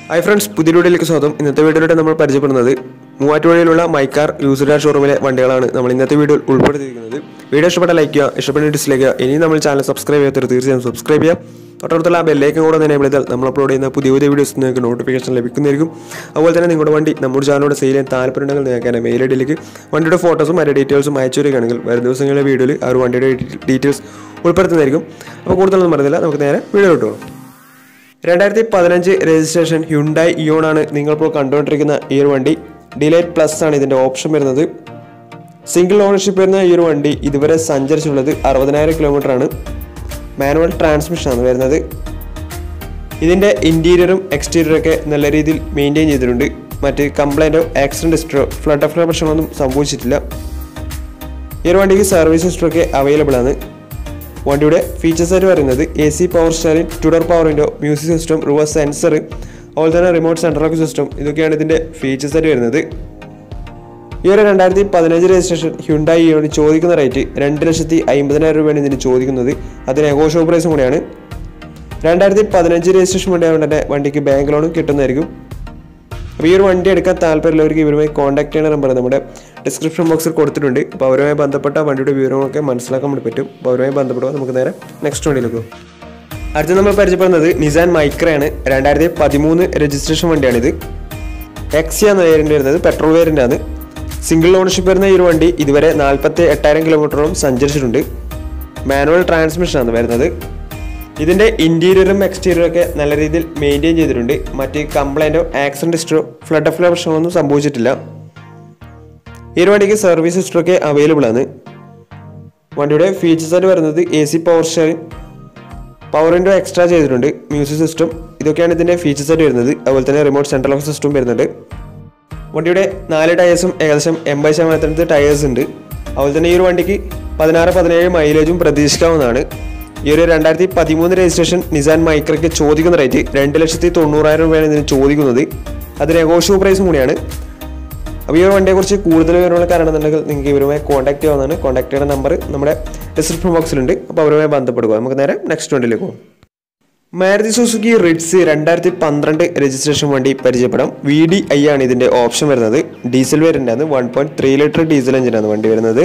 hi friends പുതിയ വീഡിയോയിലേക്ക് സ്വാഗതം ഇന്നത്തെ വീഡിയോയിലൂടെ നമ്മൾ പരിചയപ്പെടുന്നത് മൂവാറ്റുപുഴയിലുള്ള മൈക്കാർ യൂസർ ഷോറൂമിലെ വണ്ടികളാണ് നമ്മൾ ഇന്നത്തെ വീഡിയോയിൽ ഉൾപ്പെടുത്തിയിരിക്കുന്നത് വീഡിയോ ഇഷ്ടപ്പെട്ട ലൈക്ക് ചെയ്യുക ഇഷ്ടപ്പെട്ട ഡിസ്ലൈക്ക് ചെയ്യുക ഇനി നമ്മൾ ചാനൽ സബ്സ്ക്രൈബ് ചെയ്യാത്തവർ തീർച്ചയായും സബ്സ്ക്രൈബ് ചെയ്യുക തൊട്ടടുത്തുള്ള ആ ബെല്ലേക്കും കൂടെ തന്നെ ചെയ്താൽ നമ്മൾ അപ്ലോഡ് ചെയ്യുന്ന പുതിയ പുതിയ വീഡിയോസ് നിങ്ങൾക്ക് നോട്ടിഫിക്കേഷൻ ലഭിക്കുന്നതായിരിക്കും അതുപോലെ തന്നെ നിങ്ങളുടെ വണ്ടി നമ്മുടെ ചാനലോട് സെയിൽ ചെയ്യാൻ താല്പര്യമുണ്ടെങ്കിൽ നിങ്ങൾക്ക് മെയിൽ ഐ ഡിയിലേക്ക് വണ്ടിയുടെ ഫോട്ടോസും അതിൻ്റെ ഡീറ്റെയിൽസും അയച്ചു വരികയാണെങ്കിൽ വരും ദിവസങ്ങളിലെ വീഡിയോയിൽ ആ ഒരു വണ്ടിയുടെ ഡീറ്റെയിൽസ് ഉൾപ്പെടുത്തുന്നതായിരിക്കും അപ്പോൾ കൂടുതലൊന്നും പറയുന്നില്ല നമുക്ക് നേരെ വീഡിയോ ഇട്ടു രണ്ടായിരത്തി പതിനഞ്ച് രജിസ്ട്രേഷൻ ഹ്യുണ്ടായി ഇയോൺ ആണ് നിങ്ങളിപ്പോൾ കണ്ടുകൊണ്ടിരിക്കുന്ന ഈ ഒരു വണ്ടി ഡിലൈറ്റ് പ്ലസ് ആണ് ഇതിൻ്റെ ഓപ്ഷൻ വരുന്നത് സിംഗിൾ ഓണർഷിപ്പ് വരുന്ന ഈ ഒരു വണ്ടി ഇതുവരെ സഞ്ചരിച്ചുള്ളത് അറുപതിനായിരം കിലോമീറ്റർ ആണ് മാനുവൽ ട്രാൻസ്മിഷൻ ആണ് വരുന്നത് ഇതിൻ്റെ ഇൻറ്റീരിയറും എക്സ്റ്റീരിയറും ഒക്കെ നല്ല രീതിയിൽ മെയിൻറ്റെയിൻ ചെയ്തിട്ടുണ്ട് മറ്റ് കംപ്ലൈൻറ്റോ ആക്സിഡൻറ്റ് ഹിസ്റ്ററോ ഫ്ലഡ് ഓഫ് പ്രശ്നമൊന്നും സംഭവിച്ചിട്ടില്ല ഈ ഒരു വണ്ടിക്ക് സർവീസ് ഹിസ്റ്ററൊക്കെ അവൈലബിൾ ആണ് വണ്ടിയുടെ ഫീച്ചേഴ്സ് ആയിട്ട് പറയുന്നത് A C power steering two door power window music system reverse sensor അതുപോലെ തന്നെ റിമോട്ട് സെൻട്രൽ ലോക്ക് സിസ്റ്റം ഇതൊക്കെയാണ് ഇതിൻ്റെ ഫീച്ചേഴ്സ് ആയിട്ട് വരുന്നത് ഈ ഒരു രണ്ടായിരത്തി പതിനഞ്ച് രജിസ്ട്രേഷൻ ഹ്യുണ്ടായി ഇയോണ് ചോദിക്കുന്ന റേറ്റ് രണ്ട് ലക്ഷത്തി അമ്പതിനായിരം രൂപയാണ് ഇതിന് ചോദിക്കുന്നത് അത് നെഗോഷ്യബിൾ പ്രൈസും കൂടിയാണ് രണ്ടായിരത്തി പതിനഞ്ച് രജിസ്ട്രേഷൻ വണ്ടി ആയതുകൊണ്ട് തന്നെ വണ്ടിക്ക് ബാങ്ക് ലോണും കിട്ടുന്നതായിരിക്കും അപ്പോൾ ഈ ഒരു വണ്ടി എടുക്കാൻ താല്പര്യമുള്ളവർക്ക് ഇവരുമായി കോൺടാക്ട് ചെയ്യുന്ന നമ്പർ നമ്മുടെ ഡിസ്ക്രിപ്ഷൻ ബോക്സിൽ കൊടുത്തിട്ടുണ്ട് അപ്പോൾ അവരുമായി ബന്ധപ്പെട്ട വണ്ടിയുടെ വിവരങ്ങളൊക്കെ മനസ്സിലാക്കാൻ വേണ്ടി പറ്റും അപ്പോൾ അവരുമായി ബന്ധപ്പെടുക നമുക്ക് നേരെ നെക്സ്റ്റ് വണ്ടിയിലേക്ക് പോകും അടുത്ത നമ്മൾ പരിചയപ്പെടുന്നത് നിസാൻ മൈക്രയാണ് രണ്ടായിരത്തി പതിമൂന്ന് രജിസ്ട്രേഷൻ വണ്ടിയാണിത് എക്സിയ എന്ന വേരിയൻ്റ് വരുന്നത് പെട്രോൾ വേരിയൻ്റ് ആണ് സിംഗിൾ ഓണർഷിപ്പ് വരുന്ന ഈ ഒരു വണ്ടി ഇതുവരെ നാൽപ്പത്തി എട്ടായിരം കിലോമീറ്ററോളം സഞ്ചരിച്ചിട്ടുണ്ട് മാനുവൽ ട്രാൻസ്മിഷൻ ആണ് വരുന്നത് ഇതിൻ്റെ ഇൻറ്റീരിയറും എക്സ്റ്റീരിയറും ഒക്കെ നല്ല രീതിയിൽ മെയിൻറ്റെയിൻ ചെയ്തിട്ടുണ്ട് മറ്റ് കംപ്ലൈൻറ്റോ ആക്സിഡൻറ്റ് ഹിസ്റ്ററോ ഫ്ലഡ് ഓഫ് പ്രശ്നമൊന്നും സംഭവിച്ചിട്ടില്ല ഈ ഒരു വണ്ടിക്ക് സർവീസ് ഹിസ്റ്ററൊക്കെ അവൈലബിൾ ആണ് വണ്ടിയുടെ ഫീച്ചേഴ്സ് ആയിട്ട് വരുന്നത് A C power steering power window extra ചെയ്തിട്ടുണ്ട് മ്യൂസിക് സിസ്റ്റം ഇതൊക്കെയാണ് ഇതിൻ്റെ ഫീച്ചേഴ്സ് ആയിട്ട് വരുന്നത് അതുപോലെ തന്നെ റിമോട്ട് സെൻട്രൽ ലോക്ക് സിസ്റ്റം വരുന്നുണ്ട് വണ്ടിയുടെ നാല് ടയേഴ്സും ഏകദേശം എൺപത് ശതമാനത്തിനടുത്ത് ടയേഴ്സ് ഉണ്ട് അതുപോലെ തന്നെ ഈ ഒരു വണ്ടിക്ക് പതിനാറ് പതിനേഴ് മൈലേജും പ്രതീക്ഷിക്കാവുന്നതാണ് ഈ ഒരു രണ്ടായിരത്തി പതിമൂന്ന് രജിസ്ട്രേഷൻ നിസാൻ മൈക്രയ്ക്ക് ചോദിക്കുന്ന റേറ്റ് രണ്ട് ലക്ഷത്തി തൊണ്ണൂറായിരം രൂപയാണ് ഇതിന് ചോദിക്കുന്നത് അത് നെഗോഷ്യബിൾ പ്രൈസും കൂടിയാണ് അപ്പോൾ ഈ ഒരു വണ്ടിയെക്കുറിച്ച് കൂടുതൽ വിവരങ്ങൾ കാണണമെന്നുണ്ടെങ്കിൽ നിങ്ങൾക്ക് ഇവരുമായി കോൺടാക്ട് ചെയ്യാവുന്നതാണ് കോൺടാക്ട് ചെയ്യുന്ന നമ്പർ നമ്മുടെ ഡിസ്ക്രിപ്ഷൻ ബോക്സിലുണ്ട് അപ്പോൾ അവരുമായി ബന്ധപ്പെടുക നമുക്ക് നേരെ നെക്സ്റ്റ് വണ്ടിയിലേക്ക് പോകും മാരുതി സുസുക്കി റിഡ്സ് രണ്ടായിരത്തി പന്ത്രണ്ട് രജിസ്ട്രേഷൻ വണ്ടി പരിചയപ്പെടാം വി ഡി ഐ ആണ് ഇതിൻ്റെ ഓപ്ഷൻ വരുന്നത് ഡീസൽ വേരിയൻ്റ് ആണ് one point three litre diesel എഞ്ചിനാണ് വണ്ടി വരുന്നത്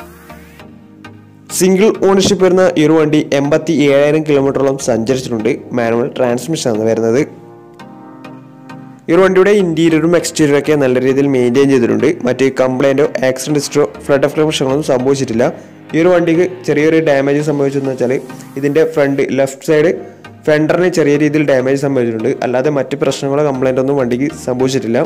സിംഗിൾ ഓണർഷിപ്പ് വരുന്ന ഈ ഒരു വണ്ടി എൺപത്തി ഏഴായിരം കിലോമീറ്ററോളം സഞ്ചരിച്ചിട്ടുണ്ട് മാനുവൽ ട്രാൻസ്മിഷൻ ആണ് വരുന്നത് ഈ ഒരു വണ്ടിയുടെ ഇൻറ്റീരിയറും എക്സ്റ്റീരിയറും ഒക്കെ നല്ല രീതിയിൽ മെയിൻറ്റെയിൻ ചെയ്തിട്ടുണ്ട് മറ്റ് കംപ്ലൈൻറ്റോ ആക്സിഡൻറ്റ് ഹിസ്റ്ററോ ഫ്ലഡ് ഓഫ് പ്രശ്നങ്ങളൊന്നും സംഭവിച്ചിട്ടില്ല ഈ ഒരു വണ്ടിക്ക് ചെറിയൊരു ഡാമേജ് സംഭവിച്ചതെന്ന് വെച്ചാൽ ഇതിൻ്റെ ഫ്രണ്ട് ലെഫ്റ്റ് സൈഡ് ഫെൻഡറിന് ചെറിയ രീതിയിൽ ഡാമേജ് സംഭവിച്ചിട്ടുണ്ട് അല്ലാതെ മറ്റ് പ്രശ്നങ്ങളോ കംപ്ലൈൻ്റ് ഒന്നും വണ്ടിക്ക് സംഭവിച്ചിട്ടില്ല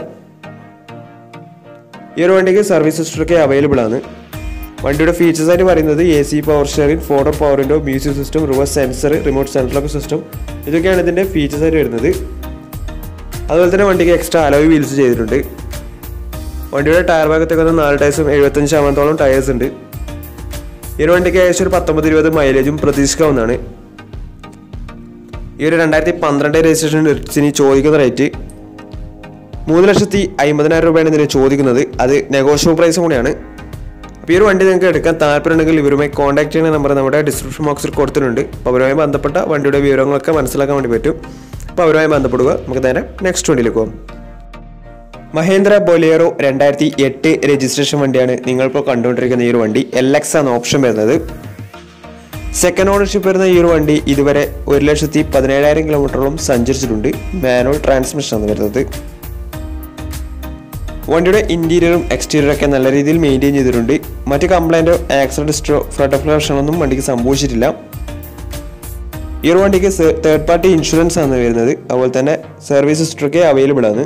ഈ ഒരു വണ്ടിക്ക് സർവീസ് ഹിസ്റ്ററൊക്കെ അവൈലബിൾ ആണ് വണ്ടിയുടെ ഫീച്ചേഴ്സ് ആയിട്ട് പറയുന്നത് A C power steering four door power window music system reverse sensor remote central lock system ഇതൊക്കെയാണ് ഇതിൻ്റെ ഫീച്ചേഴ്സ് ആയിട്ട് വരുന്നത് അതുപോലെ തന്നെ വണ്ടിക്ക് എക്സ്ട്രാ അലോയ് വീൽസ് ചെയ്തിട്ടുണ്ട് വണ്ടിയുടെ ടയർ ഭാഗത്തേക്ക് വന്ന നാല് ടയർസും എഴുപത്തഞ്ച് ശതമാനത്തോളം ടയേഴ്സ് ഉണ്ട് ഈ ഒരു വണ്ടിക്ക് ഏകദേശം ഒരു പത്തൊമ്പത് ഇരുപത് മൈലേജും പ്രതീക്ഷിക്കാവുന്നതാണ് ഈ ഒരു രണ്ടായിരത്തി പന്ത്രണ്ട് രജിസ്ട്രേഷൻ റിച്ചിന് ചോദിക്കുന്ന റേറ്റ് മൂന്ന് ലക്ഷത്തി അമ്പതിനായിരം രൂപയാണ് ഇതിന് ചോദിക്കുന്നത് അത് നെഗോഷ്യബിൾ പ്രൈസും കൂടിയാണ് അപ്പോൾ ഈ ഒരു വണ്ടി നിങ്ങൾക്ക് എടുക്കാൻ താല്പര്യമുണ്ടെങ്കിൽ ഇവരുമായി കോൺടാക്ട് ചെയ്യുന്ന നമ്പർ നമ്മുടെ ഡിസ്ക്രിപ്ഷൻ ബോക്സിൽ കൊടുത്തിട്ടുണ്ട് അപ്പോൾ അവരുമായി ബന്ധപ്പെട്ട വണ്ടിയുടെ വിവരങ്ങളൊക്കെ മനസ്സിലാക്കാൻ വേണ്ടി പറ്റും അപ്പോൾ അവരുമായി ബന്ധപ്പെടുക നമുക്ക് നേരെ നെക്സ്റ്റ് വണ്ടിയിലേക്ക് പോകും മഹേന്ദ്ര ബൊലേറോ രണ്ടായിരത്തി എട്ട് രജിസ്ട്രേഷൻ വണ്ടിയാണ് നിങ്ങളിപ്പോൾ കണ്ടുകൊണ്ടിരിക്കുന്ന ഈ ഒരു വണ്ടി എൽ എക്സ് ആണ് ഓപ്ഷൻ വരുന്നത് സെക്കൻഡ് ഓണർഷിപ്പ് വരുന്ന ഈ ഒരു വണ്ടി ഇതുവരെ ഒരു ലക്ഷത്തി പതിനേഴായിരം കിലോമീറ്ററോളം സഞ്ചരിച്ചിട്ടുണ്ട് മാനുവൽ ട്രാൻസ്മിഷൻ ആണ് വരുന്നത് വണ്ടിയുടെ ഇൻറ്റീരിയറും എക്സ്റ്റീരിയറും ഒക്കെ നല്ല രീതിയിൽ മെയിൻറ്റെയിൻ ചെയ്തിട്ടുണ്ട് മറ്റ് കംപ്ലൈൻറ്റോ ആക്സിഡൻറ്റ് ഹിസ്റ്ററോ ഫ്ലഡ് ഓഫ് പ്രശ്നമൊന്നും വണ്ടിക്ക് സംഭവിച്ചിട്ടില്ല ഈ ഒരു വണ്ടിക്ക് തേർഡ് പാർട്ടി ഇൻഷുറൻസ് ആണ് വരുന്നത് അതുപോലെ തന്നെ സർവീസ് ഹിസ്റ്ററൊക്കെ അവൈലബിൾ ആണ്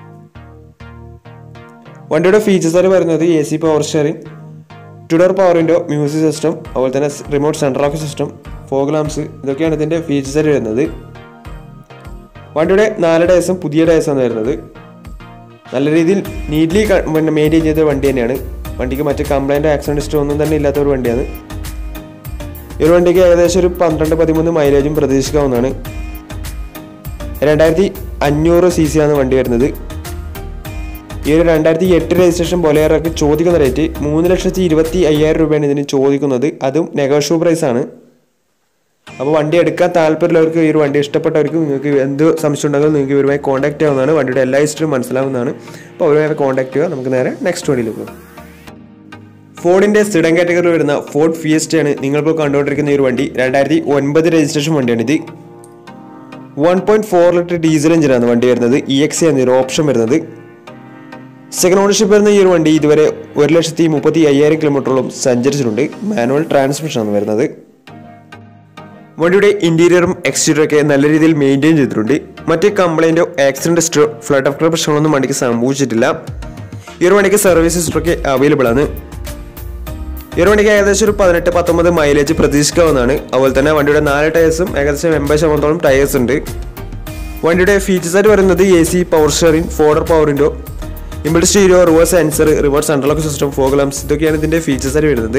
വണ്ടിയുടെ ഫീച്ചേഴ്സ് ആയിട്ട് വരുന്നത് A C power steering two door power window music system അതുപോലെ തന്നെ remote central lock system fog lamps ഇതൊക്കെയാണ് ഇതിൻ്റെ ഫീച്ചേഴ്സ് ആയിട്ട് വരുന്നത് വണ്ടിയുടെ നാല് ഡേയ്സും പുതിയ ഡേയ്സാണ് വരുന്നത് നല്ല രീതിയിൽ നീറ്റ്ലി പിന്നെ മെയിൻറ്റെയിൻ ചെയ്ത വണ്ടി തന്നെയാണ് വണ്ടിക്ക് മറ്റ് കംപ്ലൈൻറ്റ് ആക്സിഡൻറ്റ് ഹിസ്റ്ററി ഒന്നും തന്നെ ഇല്ലാത്ത ഒരു വണ്ടിയാണ് ഈ ഒരു വണ്ടിക്ക് ഏകദേശം ഒരു പന്ത്രണ്ട് പതിമൂന്ന് മൈലേജും പ്രതീക്ഷിക്കാവുന്നതാണ് രണ്ടായിരത്തി അഞ്ഞൂറ് സി സി ആണ് വണ്ടി വരുന്നത് ഈ ഒരു രണ്ടായിരത്തി എട്ട് രജിസ്ട്രേഷൻ ബൊലേറോക്ക് ചോദിക്കുന്ന റേറ്റ് മൂന്ന് ലക്ഷത്തി ഇരുപത്തി അയ്യായിരം രൂപയാണ് ഇതിന് ചോദിക്കുന്നത് അതും നെഗോഷ്യബിൾ പ്രൈസ് ആണ് അപ്പോൾ വണ്ടി എടുക്കാൻ താല്പര്യമുള്ളവർക്ക് ഈ ഒരു വണ്ടി ഇഷ്ടപ്പെട്ടവർക്ക് നിങ്ങൾക്ക് എന്ത് സംശയം ഉണ്ടെങ്കിലും നിങ്ങൾക്ക് ഇവരുമായി കോൺടാക്ട് ചെയ്യാവുന്നതാണ് വണ്ടിയുടെ എല്ലാ ഹിസ്റ്ററിയും മനസ്സിലാവുന്നതാണ് അപ്പോൾ അവരുമായി കോൺടാക്ട് ചെയ്യുക നമുക്ക് നേരെ നെക്സ്റ്റ് വണ്ടിയിലേക്ക് പോകാം ഫോർഡിൻ്റെ സിഡൻ കാറ്റഗറി വരുന്ന ഫോർഡ് ഫിയസ്റ്റയാണ് നിങ്ങളിപ്പോൾ കണ്ടുകൊണ്ടിരിക്കുന്ന ഈ ഒരു വണ്ടി രണ്ടായിരത്തി ഒൻപത് രജിസ്ട്രേഷൻ വണ്ടിയാണിത് one point four litre diesel എഞ്ചിനാണ് വണ്ടി വരുന്നത് ഇ എക്സ് ആണ് ഒരു ഓപ്ഷൻ വരുന്നത് സെക്കൻഡ് ഓണർഷിപ്പ് വരുന്ന ഈ ഒരു വണ്ടി ഇതുവരെ ഒരു ലക്ഷത്തി മുപ്പത്തി അയ്യായിരം കിലോമീറ്ററോളം സഞ്ചരിച്ചിട്ടുണ്ട് മാനുവൽ ട്രാൻസ്മിഷനാണ് വരുന്നത് വണ്ടിയുടെ ഇന്റീരിയറും എക്സ്റ്റീരിയറും ഒക്കെ നല്ല രീതിയിൽ മെയിൻറ്റെയിൻ ചെയ്തിട്ടുണ്ട് മറ്റ് കംപ്ലൈൻറ്റോ ആക്സിഡന്റ് ഹിസ്റ്ററോ ഫ്ലഡ് ഓഫ് പ്രശ്നങ്ങളൊന്നും വണ്ടിക്ക് സംഭവിച്ചിട്ടില്ല ഈ ഒരു വണ്ടിക്ക് സർവീസ് ഹിസ്റ്ററൊക്കെ അവൈലബിൾ ആണ് ഈ ഒരു വണ്ടിക്ക് ഏകദേശം ഒരു പതിനെട്ട് പത്തൊമ്പത് മൈലേജ് പ്രതീക്ഷിക്കാവുന്നതാണ് അതുപോലെ തന്നെ വണ്ടിയുടെ നാല് ടയേഴ്സും ഏകദേശം എൺപത് ശതമാനത്തോളം ടയേഴ്സ് ഉണ്ട് വണ്ടിയുടെ ഫീച്ചേഴ്സ് ആയിട്ട് പറയുന്നത് A C power steering four door power window inbuilt stereo reverse sensor reverse under lock system fog lamps ഇതൊക്കെയാണ് ഇതിന്റെ ഫീച്ചേഴ്സ് ആയിട്ട് വരുന്നത്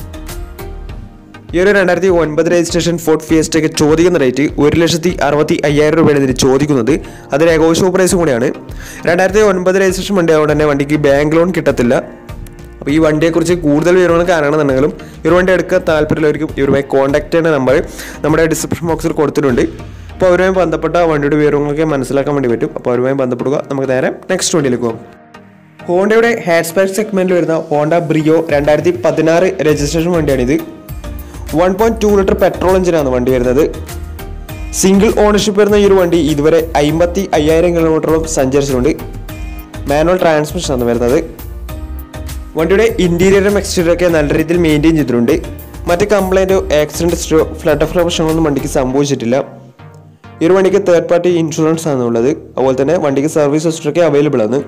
ഈ ഒരു രണ്ടായിരത്തി ഒൻപത് രജിസ്ട്രേഷൻ ഫോർട്ട് ഫിയസ്റ്റൊക്കെ ചോദിക്കുന്ന റേറ്റ് ഒരു ലക്ഷത്തി അറുപത്തി അയ്യായിരം രൂപയാണ് ഇതിന് ചോദിക്കുന്നത് അതിന് ഏകോശോ പ്രൈസും കൂടിയാണ് രണ്ടായിരത്തി ഒൻപത് രജിസ്ട്രേഷൻ വണ്ടി ആയതുകൊണ്ട് തന്നെ വണ്ടിക്ക് ബാങ്ക് ലോൺ കിട്ടത്തില്ല അപ്പോൾ ഈ വണ്ടിയെക്കുറിച്ച് കൂടുതൽ വിവരങ്ങൾ കാണണമെന്നുണ്ടെങ്കിലും ഈ ഒരു വണ്ടി എടുക്കാൻ താല്പര്യമുള്ളവർക്ക് ഇവരുമായി കോൺടാക്ട് ചെയ്യുന്ന നമ്പർ നമ്മുടെ ഡിസ്ക്രിപ്ഷൻ ബോക്സിൽ കൊടുത്തിട്ടുണ്ട് അപ്പോൾ അവരുമായി ബന്ധപ്പെട്ട വണ്ടിയുടെ വിവരങ്ങളൊക്കെ മനസ്സിലാക്കാൻ വേണ്ടി പറ്റും അപ്പോൾ അവരുമായി ബന്ധപ്പെടുക നമുക്ക് നേരെ നെക്സ്റ്റ് വണ്ടിയിലേക്ക് പോകാം ഹോണ്ടയുടെ ഹാറ്റ്സ്പാക്ക് സെഗ്മെന്റിൽ വരുന്ന ഹോണ്ട ബ്രിയോ രണ്ടായിരത്തി പതിനാറ് രജിസ്ട്രേഷൻ വണ്ടിയാണിത് one point two litre petrol എഞ്ചിനാണ് വണ്ടി വരുന്നത് സിംഗിൾ ഓണർഷിപ്പ് വരുന്ന ഈ ഒരു വണ്ടി ഇതുവരെ അമ്പത്തി അയ്യായിരം കിലോമീറ്ററോളം സഞ്ചരിച്ചിട്ടുണ്ട് മാനുവൽ ട്രാൻസ്മിഷൻ ആണ് വരുന്നത് വണ്ടിയുടെ ഇന്റീരിയറും എക്സ്റ്റീരിയറും ഒക്കെ നല്ല രീതിയിൽ മെയിൻറ്റെയിൻ ചെയ്തിട്ടുണ്ട് മറ്റ് കംപ്ലൈൻറ്റോ ആക്സിഡന്റ് ഹിസ്റ്ററോ ഫ്ലഡ് ഓഫ് പ്രശ്നങ്ങളൊന്നും വണ്ടിക്ക് സംഭവിച്ചിട്ടില്ല ഈ ഒരു വണ്ടിക്ക് തേർഡ് പാർട്ടി ഇൻഷുറൻസ് ആണ് ഉള്ളത് അതുപോലെ തന്നെ വണ്ടിക്ക് സർവീസ് ഹിസ്റ്ററൊക്കെ അവൈലബിൾ ആണ്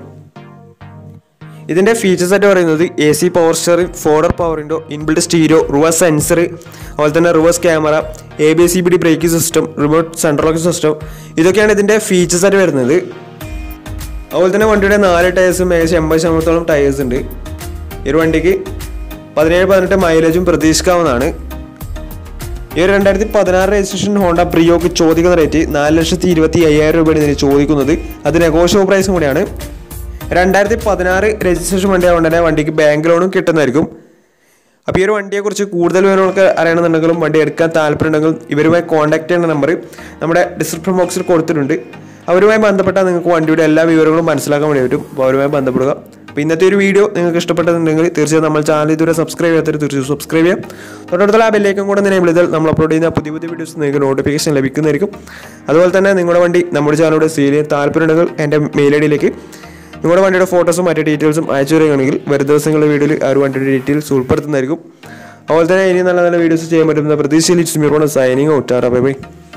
ഇതിന്റെ ഫീച്ചേഴ്സ് ആയിട്ട് പറയുന്നത് A C power steering four door power window inbuilt stereo reverse sensor അതുപോലെ തന്നെ reverse camera A B C B D braking system remote central locking system ഇതൊക്കെയാണ് ഇതിന്റെ ഫീച്ചേഴ്സ് ആയിട്ട് വരുന്നത് അതുപോലെ തന്നെ വണ്ടിയുടെ നാല് ടയേഴ്സും ഏകദേശം എൺപത് ശതമാനത്തോളം ടയേഴ്സ് ഉണ്ട് ഈ ഒരു വണ്ടിക്ക് പതിനേഴ് പതിനെട്ട് മൈലേജും പ്രതീക്ഷിക്കാവുന്നതാണ് ഈ ഒരു രണ്ടായിരത്തി പതിനാറ് രജിസ്ട്രേഷൻ ഹോണ്ട പ്രിയോക്ക് ചോദിക്കുന്ന റേറ്റ് നാല് ലക്ഷത്തി ഇരുപത്തി അയ്യായിരം രൂപയാണ് ഇതിന് ചോദിക്കുന്നത് അത് നെഗോഷ്യബിൾ പ്രൈസും കൂടിയാണ് രണ്ടായിരത്തി പതിനാറ് രജിസ്ട്രേഷൻ വണ്ടി ആയതുകൊണ്ട് തന്നെ വണ്ടിക്ക് ബാങ്ക് ലോണും കിട്ടുന്നതായിരിക്കും അപ്പോൾ ഈ ഒരു വണ്ടിയെക്കുറിച്ച് കൂടുതൽ വിവരങ്ങൾക്ക് അറിയണമെന്നുണ്ടെങ്കിലും വണ്ടി എടുക്കാൻ താല്പര്യമുണ്ടെങ്കിലും ഇവരുമായി കോൺടാക്ട് ചെയ്യുന്ന നമ്പർ നമ്മുടെ ഡിസ്ക്രിപ്ഷൻ ബോക്സിൽ കൊടുത്തിട്ടുണ്ട് അവരുമായി ബന്ധപ്പെട്ടാൽ നിങ്ങൾക്ക് വണ്ടിയുടെ എല്ലാ വിവരങ്ങളും മനസ്സിലാക്കാൻ വേണ്ടി പറ്റും അപ്പോൾ അവരുമായി ബന്ധപ്പെടുക അപ്പോൾ ഇന്നത്തെ ഒരു വീഡിയോ നിങ്ങൾക്ക് ഇഷ്ടപ്പെട്ടതുണ്ടെങ്കിൽ തീർച്ചയായും നമ്മൾ ചാനൽ ഇതുവരെ സബ്സ്ക്രൈബ് ചെയ്യാത്തവർ തീർച്ചയായും സബ്സ്ക്രൈബ് ചെയ്യാം തൊട്ടടുത്തുള്ള ആ ബെല്ലേക്കും കൂടെ നിലവിൽ ചെയ്താൽ നമ്മൾ അപ്ലോഡ് ചെയ്യുന്ന പുതിയ പുതിയ വീഡിയോസ് നിങ്ങൾക്ക് നോട്ടിഫിക്കേഷൻ ലഭിക്കുന്നതായിരിക്കും അതുപോലെ തന്നെ നിങ്ങളുടെ വണ്ടി നമ്മുടെ ചാനലിലൂടെ സെയിൽ ചെയ്യാൻ താല്പര്യമുണ്ടെങ്കിൽ എൻ്റെ മെയിൽ ഐ ഡിയിലേക്ക് നിങ്ങളുടെ വണ്ടിയുടെ ഫോട്ടോസും മറ്റു ഡീറ്റെയിൽസും അയച്ചു തരികയാണെങ്കിൽ വരും ദിവസങ്ങളുടെ വീഡിയോയിൽ ആ ഒരു വണ്ടിയുടെ ഡീറ്റെയിൽസ് ഉൾപ്പെടുത്തുന്നതായിരിക്കും അതുപോലെ തന്നെ ഇനി നല്ല നല്ല വീഡിയോസ് ചെയ്യാൻ പറ്റുന്ന പ്രതീക്ഷയിൽ ഇറ്റ്സ് മീറോണ് സൈനിങ് ഔട്ടാറ ബൈ ബൈ